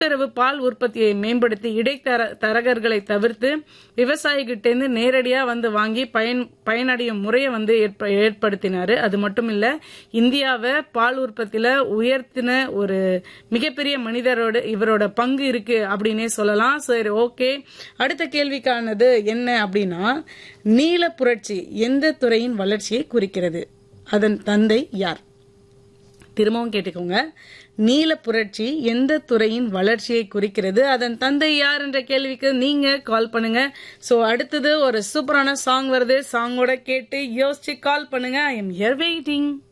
கூட்டுறவு பால் உற்பத்தியை மேம்படுத்தி இடைத்தர தரகர்களை தவிர்த்து விவசாயிகிட்டேருந்து நேரடியா வந்து வாங்கி பயன் பயனடையும் முறையை வந்து ஏற்ப- ஏற்படுத்தினாரு அது மட்டும் இல்ல இந்தியாவை பால் உற்பத்தியில உயர்த்தின ஒரு மிகப்பெரிய மனிதரோட இவரோட பங்கு இருக்கு அப்படின்னே சொல்லலாம் சரி ஓகே அடுத்த கேள்விக்கானது என்ன அப்படின்னா நீல புரட்சி எந்த துறையின் வளர்ச்சியை குறிக்கிறது அதன் தந்தை யார் திரும்பவும் கேட்டுக்கோங்க நீல புரட்சி எந்த துறையின் வளர்ச்சியை குறிக்கிறது அதன் தந்தை யார் என்ற கேள்விக்கு நீங்க கால் பண்ணுங்க சோ அடுத்தது ஒரு சூப்பரான சாங் வருது சாங்கோட கேட்டு யோசிச்சு கால் பண்ணுங்க ஐ எம் ஹியர் வெயிட்டிங்